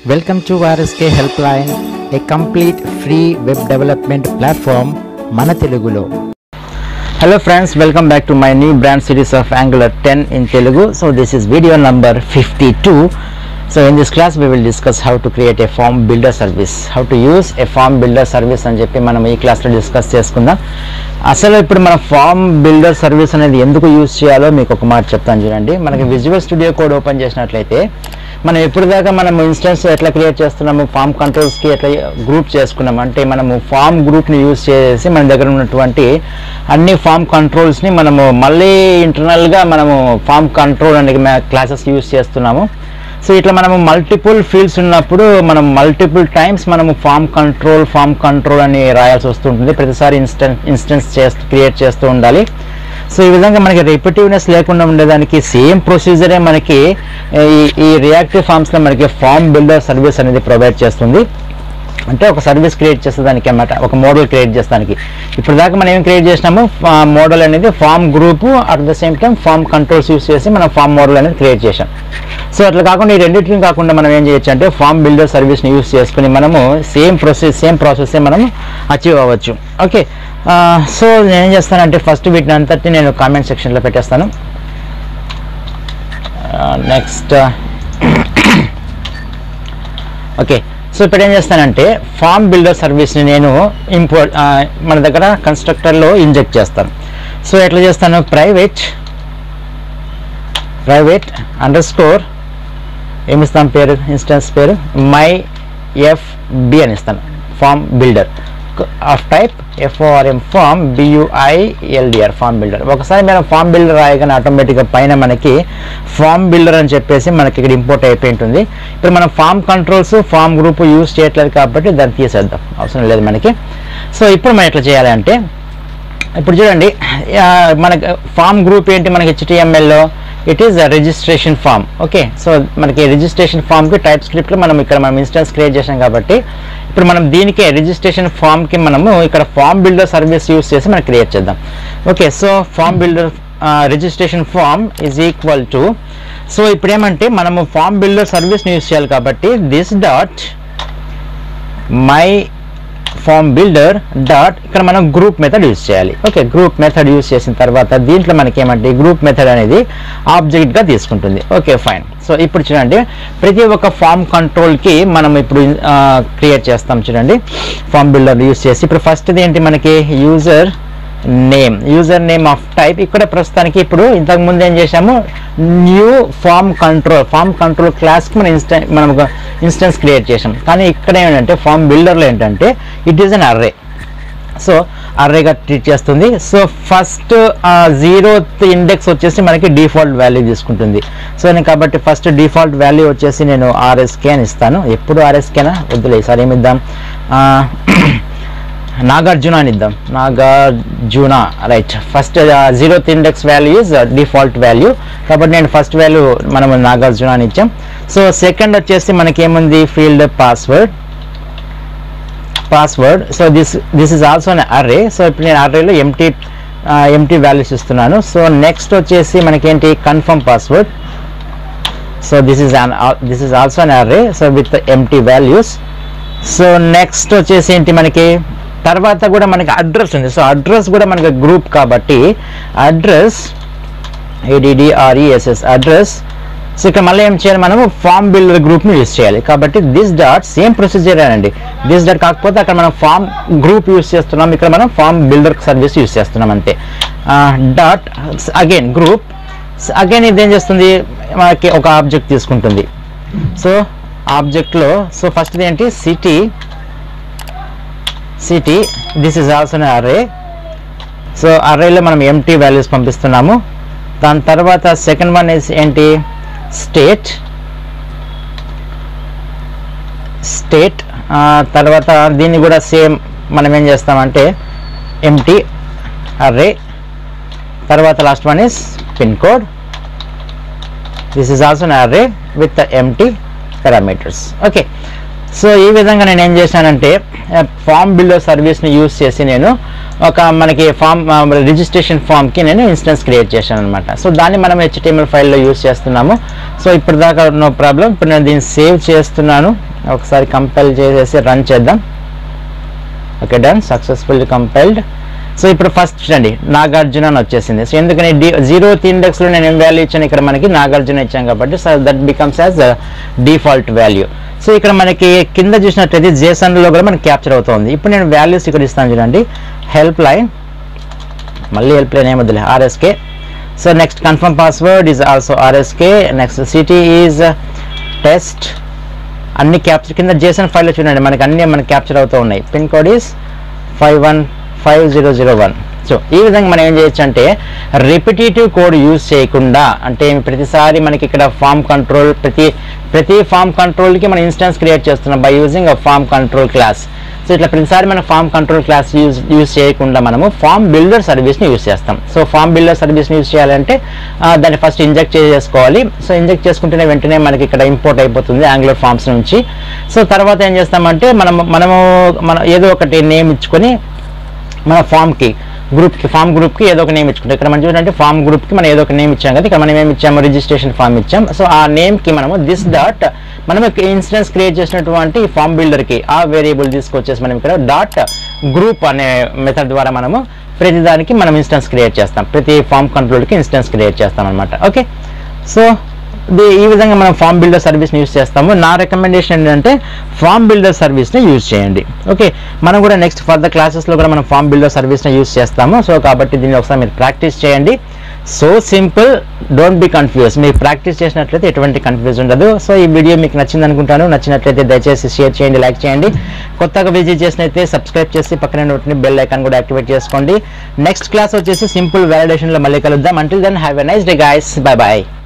Welcome to RSK Helpline, a complete free web development platform మన తెలుగులో hello friends welcome back to my new brand series of Angular ten in Telugu so this is video number fifty two so in this class we will discuss how to create a form builder service how to use a form builder service అని చెప్పి మనం ఈ క్లాస్లో discuss చేసుకుందాం అసలు ఇప్పుడు మన form builder service అనేది ఎందుకు యూస్ చేయాలో మీకు ఒక మాట చెప్తాను చూడండి మనకి విజువల్ స్టూడియో కోడ్ ఓపెన్ చేసినట్లయితే మనం ఎప్పుడు దాకా మనం ఇన్స్టెన్స్ ఎట్లా క్రియేట్ చేస్తున్నాము ఫామ్ కంట్రోల్స్కి ఎట్లా గ్రూప్ చేసుకున్నాము అంటే మనము ఫామ్ గ్రూప్ని యూజ్ చేసి మన దగ్గర ఉన్నటువంటి అన్ని ఫామ్ కంట్రోల్స్ని మనము మళ్ళీ ఇంటర్నల్గా మనము ఫామ్ కంట్రోల్ అనే క్లాసెస్ యూజ్ చేస్తున్నాము సో ఇట్లా మనము మల్టిపుల్ ఫీల్డ్స్ ఉన్నప్పుడు మనం మల్టిపుల్ టైమ్స్ మనము ఫామ్ కంట్రోల్ ఫామ్ కంట్రోల్ అని రాయాల్సి వస్తుంటుంది ప్రతిసారి ఇన్స్టెన్స్ ఇన్స్టెన్స్ చేస్తూ క్రియేట్ చేస్తూ ఉండాలి సో ఈ విధంగా మనకి రిపిటివ్నెస్ లేకుండా ఉండేదానికి సేమ్ ప్రొసీజరే మనకి ఈ ఈ రియాక్టివ్ ఫామ్స్లో మనకి ఫామ్ బిల్డర్ సర్వీస్ అనేది ప్రొవైడ్ చేస్తుంది అంటే ఒక సర్వీస్ క్రియేట్ చేసేదానికి అన్నమాట ఒక మోడల్ క్రియేట్ చేసేదానికి ఇప్పుడు దాకా మనం ఏం క్రియేట్ చేసినాము మోడల్ అనేది form group at the same time form controls use చేసి మనం ఫామ్ మోడల్ అనేది క్రియేట్ చేసాం సో అట్లా కాకుండా ఈ రెండింటిని కాకుండా మనం ఏం చేయొచ్చు అంటే ఫామ్ బిల్డర్ సర్వీస్ని యూస్ చేసుకుని మనము సేమ్ ప్రొసెస్ సేమ్ ప్రాసెస్ మనం అచీవ్ అవ్వచ్చు ఓకే సో నేను ఏం చేస్తానంటే ఫస్ట్ వీటిని అంతటి నేను కామెంట్ సెక్షన్లో పెట్టేస్తాను నెక్స్ట్ ఓకే సో ఇప్పుడు ఏం చేస్తానంటే ఫామ్ బిల్డర్ సర్వీస్ని నేను ఇంపోర్ట్ మన దగ్గర కన్స్ట్రక్టర్లో ఇంజెక్ట్ చేస్తాను సో ఎట్లా చేస్తాను ప్రైవేట్ ప్రైవేట్ అండర్ స్కోర్ ఏమి ఇస్తాను పేరు ఇన్స్టెన్స్ పేరు మై ఎఫ్ బి అని ఇస్తాను form builder of type F O R M form B U I L D R form builder ఒకసారి మనం ఫామ్ బిల్డర్ రాయగానే ఆటోమేటిక్గా పైన మనకి ఫామ్ బిల్డర్ అని చెప్పేసి మనకి ఇక్కడ ఇంపోర్ట్ అయిపోయి ఉంటుంది ఇప్పుడు మనం form controls form group use చేయట్లేదు కాబట్టి దాన్ని తీసేద్దాం అవసరం లేదు మనకి సో ఇప్పుడు మనం ఎట్లా చేయాలంటే ఇప్పుడు చూడండి మనకి ఫామ్ గ్రూప్ ఏంటి మనకి హెచ్టిఎంఎల్లో it is registration form okay so మనకి రిజిస్ట్రేషన్ ఫామ్కి టైప్ స్క్రిప్ట్లో మనం ఇక్కడ మనం ఇన్స్టెన్స్ క్రియేట్ చేసాం కాబట్టి ఇప్పుడు మనం దీనికి రిజిస్ట్రేషన్ ఫామ్కి మనము ఇక్కడ ఫామ్ బిల్డర్ సర్వీస్ యూస్ చేసి మనం క్రియేట్ చేద్దాం okay so form builder registration form is equal to so ఇప్పుడు ఏమంటే మనము ఫామ్ బిల్డర్ సర్వీస్ని యూస్ చేయాలి కాబట్టి this dot my form builder dot ఇక్కడ మనం గ్రూప్ మెథడ్ యూస్ చేయాలి ఓకే గ్రూప్ మెథడ్ యూస్ చేసిన తర్వాత దీంట్లో మనకి ఏమంటే గ్రూప్ మెథడ్ అనేది ఆబ్జెక్ట్గా తీసుకుంటుంది ఓకే ఫైన్ సో ఇప్పుడు చూడండి ప్రతి ఒక్క ఫామ్ కంట్రోల్కి మనం ఇప్పుడు క్రియేట్ చేస్తాం చూడండి ఫామ్ బిల్డర్ యూస్ చేసి ఇప్పుడు ఫస్ట్ది ఏంటి మనకి user name user name of type ఇక్కడ ప్రస్తుతానికి ఇప్పుడు ఇంతకు ముందు ఏం చేసాము new form control form control క్లాస్కి మనం ఇన్స్టెన్ మనం ఒక ఇన్స్టెన్స్ క్రియేట్ చేసాం కానీ ఇక్కడ ఏంటంటే ఫామ్ బిల్డర్లో ఏంటంటే it is an array so అర్రేగా ట్రీట్ చేస్తుంది సో ఫస్ట్ జీరోత్ ఇండెక్స్ వచ్చేసి మనకి డిఫాల్ట్ వాల్యూ తీసుకుంటుంది సో నేను కాబట్టి ఫస్ట్ డిఫాల్ట్ వాల్యూ వచ్చేసి నేను ఆర్ఎస్కే అని ఇస్తాను ఎప్పుడు ఆర్ఎస్కేనా వద్దులే ఈసారి ఏమిద్దాం నాగార్జున అని ఇద్దాం Nagarjuna right first zeroth index value is default value కాబట్టి నేను ఫస్ట్ వాల్యూ మనం నాగార్జున అని ఇచ్చాం సో సెకండ్ వచ్చేసి మనకి ఏముంది field password password so this this is also an array so ఇప్పుడు నేను అర్రేలో ఎంటీ ఎంటీ వాల్యూస్ ఇస్తున్నాను సో నెక్స్ట్ వచ్చేసి మనకేంటి confirm password so this is an this is also an array so with empty values so next వచ్చేసి ఏంటి మనకి తర్వాత కూడా మనకి అడ్రస్ ఉంది సో అడ్రస్ కూడా మనకి గ్రూప్ కాబట్టి అడ్రస్ ఏడిడిఆర్ఈఎస్ఎస్ అడ్రస్ సో ఇక్కడ మళ్ళీ ఏం చేయాలి మనము ఫామ్ బిల్డర్ గ్రూప్ని యూస్ చేయాలి కాబట్టి దిస్ డాట్ సేమ్ ప్రొసీజర్ అండి దిస్ డాట్ కాకపోతే అక్కడ మనం ఫామ్ గ్రూప్ యూస్ చేస్తున్నాం ఇక్కడ మనం ఫామ్ బిల్డర్ సర్వీస్ యూస్ చేస్తున్నాం అంతే డాట్ అగైన్ గ్రూప్ అగైన్ ఇది ఏం చేస్తుంది మనకి ఒక ఆబ్జెక్ట్ తీసుకుంటుంది సో ఆబ్జెక్ట్లో సో ఫస్ట్ ఏంటి city city this is also array so అర్రేలో మనం ఎంటీ వాల్యూస్ పంపిస్తున్నాము దాని తర్వాత సెకండ్ వన్ ఇస్ ఏంటి స్టేట్ స్టేట్ తర్వాత దీన్ని కూడా సేమ్ మనం ఏం చేస్తామంటే ఎంటీ అర్రే తర్వాత last one is pin code this is also array with empty parameters okay so ఈ విధంగా నేను ఏం చేశానంటే ఫామ్ బిల్డర్ సర్వీస్ని యూస్ చేసి నేను ఒక మనకి ఫామ్ రిజిస్ట్రేషన్ ఫామ్కి నేను ఇన్స్టెన్స్ క్రియేట్ చేశాను అనమాట సో దాన్ని మనం హెచ్టిఎంఎల్ ఫైల్లో యూస్ చేస్తున్నాము సో ఇప్పుడు దాకా నో ప్రాబ్లం ఇప్పుడు నేను దీన్ని సేవ్ చేస్తున్నాను ఒకసారి కంపైల్ చేసేసి రన్ చేద్దాం okay done successfully compiled so ఇప్పుడు ఫస్ట్ చూడండి నాగార్జున అని వచ్చేసింది సో ఎందుకని డి జీరోత్ ఇండెక్స్లో నేను ఏం వాల్యూ ఇచ్చాను ఇక్కడ మనకి నాగార్జున ఇచ్చాను కాబట్టి so that becomes as default value so ఇక్కడ మనకి కింద చూసినట్లయితే జేసన్లో కూడా మనకి క్యాప్చర్ అవుతుంది ఇప్పుడు నేను వాల్యూస్ ఇక్కడ ఇస్తాను చూడండి హెల్ప్ లైన్ మళ్ళీ హెల్ప్ లైన్ ఏమొద్దులే R S K so next confirm password is also R S K next city is test అన్ని క్యాప్చర్ కింద జేసన్ ఫైల్లో చూడండి మనకి అన్ని మనకి క్యాప్చర్ అవుతూ ఉన్నాయి pin code is five one five zero zero one so ఈ విధంగా మనం ఏం చేయొచ్చు అంటే రిపిటేటివ్ కోడ్ యూజ్ చేయకుండా అంటే ప్రతిసారి మనకి ఇక్కడ ఫామ్ కంట్రోల్ ప్రతి ప్రతి ఫామ్ కంట్రోల్కి మనం ఇన్స్టెన్స్ క్రియేట్ చేస్తున్నాం by using a form control class so ఇట్లా ప్రతిసారి మనం form control class use use చేయకుండా మనము ఫామ్ బిల్డర్ సర్వీస్ని యూజ్ చేస్తాం సో ఫామ్ బిల్డర్ సర్వీస్ని యూజ్ చేయాలంటే ఆ, దాన్ని ఫస్ట్ ఇంజెక్ట్ చేసుకోవాలి సో ఇంజెక్ట్ చేసుకుంటేనే వెంటనే మనకి ఇక్కడ ఇంపోర్ట్ అయిపోతుంది యాంగులర్ ఫామ్స్ నుంచి సో తర్వాత ఏం చేస్తామంటే మనం మనము మన ఏదో ఒకటి నేమ్ ఇచ్చుకొని మన ఫామ్కి గ్రూప్కి ఫామ్ గ్రూప్కి ఏదో ఒక నేమ్ ఇచ్చుకుంటాం ఇక్కడ మనం చూడంటే ఫామ్ గ్రూప్కి మనం ఏదో ఒక నేమ్ ఇచ్చాం కదా ఇక్కడ మనం ఏమి ఇచ్చాము రిజిస్ట్రేషన్ ఫామ్ ఇచ్చాం సో ఆ నేమ్కి మనము దిస్ డాట్ మనం ఇన్స్టెన్స్ క్రియేట్ చేసినటువంటి ఈ ఫామ్ బిల్డర్కి ఆ వేరియబుల్ తీసుకొచ్చేసి మనం ఇక్కడ డాట్ గ్రూప్ అనే మెథడ్ ద్వారా మనము ప్రతి దానికి మనం ఇన్స్టెన్స్ క్రియేట్ చేస్తాం ప్రతి ఫామ్ కంట్రోల్కి ఇన్స్టెన్స్ క్రియేట్ చేస్తాం అనమాట ఓకే సో ది- ఈ విధంగా మనం ఫామ్ బిల్డర్ సర్వీస్ని యూస్ చేస్తాము నా రికమెండేషన్ ఏంటంటే ఫామ్ బిల్డర్ సర్వీస్ని యూజ్ చేయండి ఓకే మనం కూడా నెక్స్ట్ ఫర్దర్ క్లాసెస్లో కూడా మనం ఫామ్ బిల్డర్ సర్వీస్ని యూస్ చేస్తాము సో కాబట్టి దీన్ని ఒకసారి మీరు ప్రాక్టీస్ చేయండి so simple don't be confuse మీరు ప్రాక్టీస్ చేసినట్లయితే ఎటువంటి కన్ఫ్యూజ్ ఉండదు సో ఈ వీడియో మీకు నచ్చింది అనుకుంటాను నచ్చినట్లయితే దయచేసి షేర్ చేయండి లైక్ చేయండి కొత్తగా విజిట్ చేసినైతే సబ్స్క్రైబ్ చేసి పక్కనే నోటిని బెల్ ఐకాన్ కూడా యాక్టివేట్ చేసుకోండి నెక్స్ట్ క్లాస్ వచ్చేసి సింపుల్ వ్యాలిడేషన్లో మళ్ళీ కలుద్దాం until then have a nice day guys bye bye